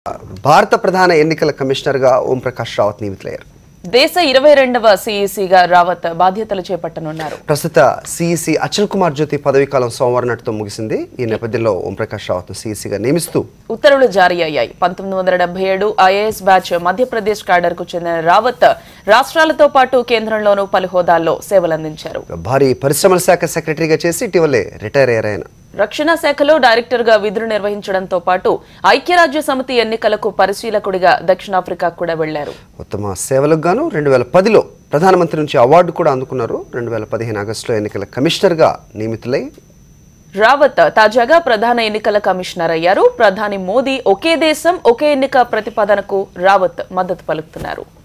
భారత ప్రధాన ఎన్నికల కమిషనర్గా ఓం ప్రకాష్ రావత్ నియమితులయ్యారు దేశ ఇరవై రెండవ సిఈసిగా రావత్ బాధ్యతలు చేపట్టనున్నారు ప్రస్తుత సిఈసి అచల్ కుమార్ జ్యోతి పదవీకాలం సోమవారం నాటితో ముగిసింది ఈ నేపథ్యంలో ఓం ప్రకాష్ రావత్ను సిఈసిగా నియమిస్తూ ఉత్తర్వులు జారీ అయ్యాయి పంతొమ్మిది వందల డెబ్బై ఏడు ఐఏఎస్ బ్యాచ్ మధ్యప్రదేశ్ క్యాడర్కు చెందిన రావత్ రాష్ట్రాలతో పాటు కేంద్రంలోనూ పలు హోదాల్లో సేవలందించారు భారీ పరిశ్రమల శాఖ సెక్రటరీగా చేసి ఇటీవలే రిటైర్ అయ్యారు ఆయన రక్షణ శాఖలో డైరెక్టర్ గా విధులు నిర్వహించడంతో పాటు ఐక్యరాజ్య సమితి ఎన్నికలకు పరిశీలకుడిగా దక్షిణాఫ్రికా కూడా వెళ్లారు ఉత్తమ సేవలకు గాను రెండు వేల పదిలో ప్రధానమంత్రి నుంచి అవార్డు కూడా అందుకున్నారు రెండు వేల పదిహేను ఆగస్టులో ఎన్నికల కమిషనర్గా నియమితులై రావత్ తాజాగా ప్రధాన ఎన్నికల కమిషనర్ అయ్యారు ప్రధాని మోదీ ఒకే దేశం ఒకే ఎన్నిక ప్రతిపాదనకు రావత్ మద్దతు పలుకుతున్నారు